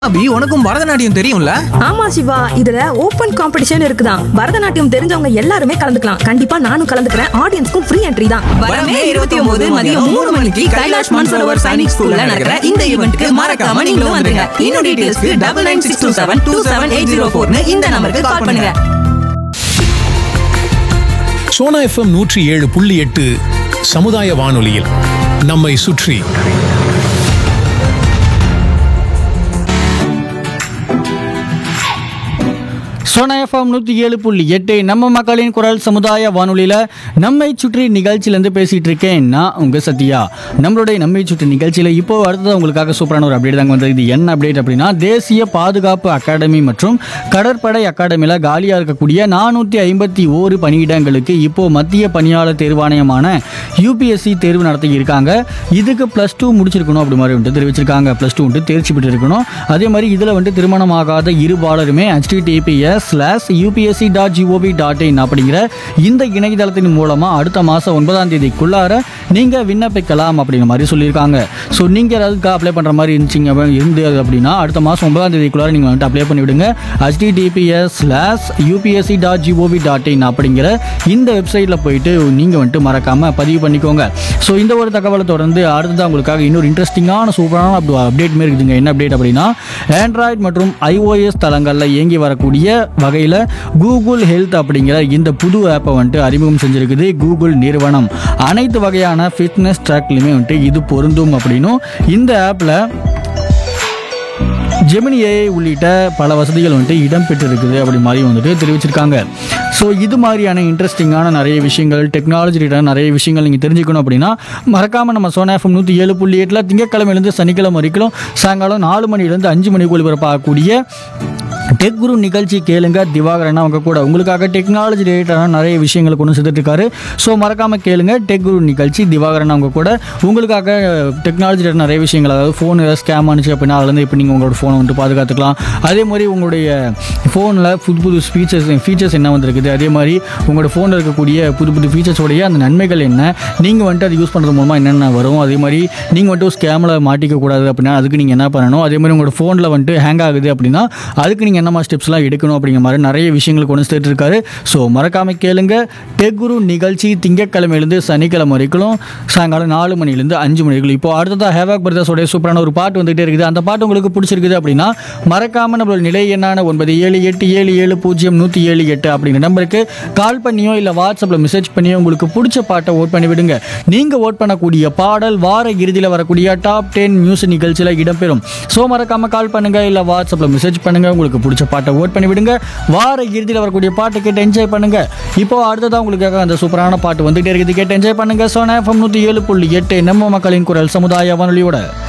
அபி உனக்கும் பரதநாட்டியம் தெரியும்ல ஆமா சிவா இதுல ஓபன் காம்படிஷன் இருக்குதான் பரதநாட்டியம் தெரிஞ்சவங்க எல்லாருமே கலந்துக்கலாம் கண்டிப்பா நானும் கலந்துக்கிறேன் ஆடியன்ஸ்க்கும் ஃப்ரீ என்ட்ரி தான் வரமே இருபத்தி ஒன்பது மதியம் மூணு மணிக்கு கைலாஷ் மான்சரோவர் சைனிக் ஸ்கூல்ல நடக்கிற இந்த ஈவெண்ட்க்கு மறக்காம நீங்களும் வந்துருங்க இன்னும் டீடைல்ஸ்க்கு double nine six two seven two seven eight zero ஃபோர்னு இந்த நம்பருக்கு கால் பண்ணுங்க சோனா எஃப்எம் நூற்றி ஏழு புள்ளி எட்டு சமுதாய வானொலியில் நம்மை சுற்றி சோனா எஃப்எம் நூற்றி ஏழு புள்ளி எட்டு நம்ம மக்களின் குரல் சமுதாய வானொலியில் நம்மை சுற்றி நிகழ்ச்சியிலேருந்து பேசிகிட்டு இருக்கேன் நான் உங்கள் சத்யா நம்மளுடைய நம்மை சுற்றி நிகழ்ச்சியில் இப்போ அடுத்தது உங்களுக்காக சூப்பரான ஒரு அப்டேட் தாங்க வந்தது இது என்ன அப்டேட் அப்படின்னா தேசிய பாதுகாப்பு அகாடமி மற்றும் கடற்படை அகாடமியில் காலியாக இருக்கக்கூடிய நானூற்றி ஐம்பத்தி ஓரு பணியிடங்களுக்கு இப்போ மத்திய பணியாளர் தேர்வாணையமான யூபிஎஸ்சி தேர்வு நடத்தி இருக்காங்க இதுக்கு ப்ளஸ் டூ முடிச்சிருக்கணும் அப்படி மாதிரி வந்துட்டு தெரிவிச்சிருக்காங்க ப்ளஸ் டூ வந்துட்டு தேர்ச்சி பெற்று இருக்கணும் அதே மாதிரி இதில் வந்துட்டு திருமணமாகாத இருபாலருமே https slash UPSC dot GOV dot in அப்படிங்கிற இந்த இணையதளத்தின் மூலமாக அடுத்த மாதம் ஒன்பதாம் தேதிக்குள்ளார நீங்கள் விண்ணப்பிக்கலாம் அப்படிங்கிற மாதிரி சொல்லியிருக்காங்க ஸோ நீங்கள் அதுக்கு அப்ளை பண்ணுற மாதிரி இருந்துச்சிங்க இருந்து அப்படின்னா அடுத்த மாதம் ஒன்பதாம் தேதிக்குள்ளார நீங்கள் வந்துட்டு அப்ளை பண்ணி விடுங்க https slash UPSC dot GOV dot in அப்படிங்கிற இந்த வெப்சைட்டில் போயிட்டு நீங்கள் வந்துட்டு மறக்காமல் பதிவு பண்ணிக்கோங்க ஸோ இந்த ஒரு தகவலை தொடர்ந்து அடுத்தது உங்களுக்காக இன்னொரு இன்ட்ரெஸ்டிங்கான சூப்பரான அப் அப்டேட் மாரி இருக்குதுங்க என்ன அப்டேட் அப்படின்னா ஆண்ட்ராய்டு மற்றும் ஐஓஎஸ் தளங்களில் இயங்கி வரக்கூடிய வகையில் கூகுள் ஹெல்த் அப்படிங்கிற இந்த புது ஆப்பை வந்துட்டு அறிமுகம் செஞ்சிருக்குது கூகுள் நிறுவனம் அனைத்து வகையான ஃபிட்னஸ் ட்ராக்லையுமே வந்துட்டு இது பொருந்தும் அப்படின்னும் இந்த ஆப்பில் ஜெமினி ஏஐ உள்ளிட்ட பல வசதிகள் வந்துட்டு இடம்பெற்றிருக்குது அப்படி மாதிரி வந்துட்டு தெரிவிச்சிருக்காங்க ஸோ இது மாதிரியான இன்ட்ரெஸ்டிங்கான நிறைய விஷயங்கள் டெக்னாலஜி ரிலேட்டட் நிறைய விஷயங்கள் நீங்கள் தெரிஞ்சுக்கணும் அப்படின்னா மறக்காமல் நம்ம சோனா எஃப்எம் நூற்றி ஏழு புள்ளி எட்டில் திங்கக்கிழமையிலேருந்து சனிக்கிழமை வரைக்கும் சாயங்காலம் நாலு மணிலேருந்து அஞ்சு மணிக்கு ஒளிபரப்பாகக்கூடிய டெக் குரு நிகழ்ச்சி கேளுங்க திவாகரன் அவங்க கூட உங்களுக்காக டெக்னாலஜி ரிலேட்டடான நிறைய விஷயங்களை கொண்டு சேர்த்துட்டு இருக்காரு ஸோ மறக்காம கேளுங்க டெக் குரு நிகழ்ச்சி திவாகரன் அவங்க கூட உங்களுக்காக டெக்னாலஜி ரிலேட்டட் நிறைய விஷயங்கள் அதாவது ஃபோன் ஏதாவது ஸ்கேம் ஆனிச்சு அப்படின்னா அதுலேருந்து இப்போ நீங்கள் உங்களோட ஃபோனை வந்துட்டு பாதுகாத்துக்கலாம் அதே மாதிரி உங்களுடைய ஃபோனில் புது புது ஃபீச்சர்ஸ் ஃபீச்சர்ஸ் என்ன வந்திருக்குது அதே மாதிரி உங்களோட ஃபோனில் இருக்கக்கூடிய புது புது ஃபீச்சர்ஸோடைய அந்த நன்மைகள் என்ன நீங்கள் வந்துட்டு அதை யூஸ் பண்ணுறது மூலமாக என்னென்ன வரும் அதே மாதிரி நீங்கள் வந்துட்டு ஸ்கேமில் மாட்டிக்க கூடாது அப்படின்னா அதுக்கு நீங்கள் என்ன பண்ணணும் அதே மாதிரி உங்களோட ஃபோனில் வந்துட்டு ஹேங் ஆகுது அப்படின்னா அதுக்கு நீங்கள் என்ன மாதிரி ஸ்டெப்ஸ்லாம் எடுக்கணும் அப்படிங்கிற மாதிரி நிறைய விஷயங்கள் கொண்டு சேர்த்து இருக்காரு ஸோ மறக்காம கேளுங்க டெக் குரு நிகழ்ச்சி திங்கட்கிழமையிலேருந்து சனிக்கிழமை வரைக்கும் சாயங்காலம் நாலு மணிலேருந்து அஞ்சு மணி வரைக்கும் இப்போ அடுத்ததாக ஹேவாக் பிரதர்ஸோடைய சூப்பரான ஒரு பாட்டு வந்துகிட்டே இருக்குது அந்த பாட்டு உங்களுக்கு பிடிச்சிருக்குது அப்படின்னா மறக்காம நம்மளோட நிலை என்னான ஒன்பது ஏழு எட்டு ஏழு ஏழு பூஜ்ஜியம் நூற்றி ஏழு எட்டு அப்படிங்கிற நம்பருக்கு கால் பண்ணியோ இல்லை வாட்ஸ்அப்பில் மெசேஜ் பண்ணியோ உங்களுக்கு பிடிச்ச பாட்டை ஓட் பண்ணி விடுங்க நீங்கள் ஓட் பண்ணக்கூடிய பாடல் வார இறுதியில் வரக்கூடிய டாப் டென் நியூஸ் நிகழ்ச்சியில் இடம்பெறும் ஸோ மறக்காம கால் பண்ணுங்க இல்லை வாட்ஸ்அப்பில் மெசேஜ் பண்ணுங்க உங்களுக்கு பிடிச்ச பாட்டை ஓட் பண்ணி விடுங்க வார இறுதியில் வரக்கூடிய பாட்டை கேட்டு என்ஜாய் பண்ணுங்க இப்போ அடுத்ததான் உங்களுக்காக அந்த சூப்பரான பாட்டு வந்துகிட்டே இருக்குது கேட்டு என்ஜாய் பண்ணுங்க சோனா எஃப்எம் நூற்றி ஏழு புள்ளி எட்டு நம்ம மக்களின் குரல் சமுதாய வானொலியோட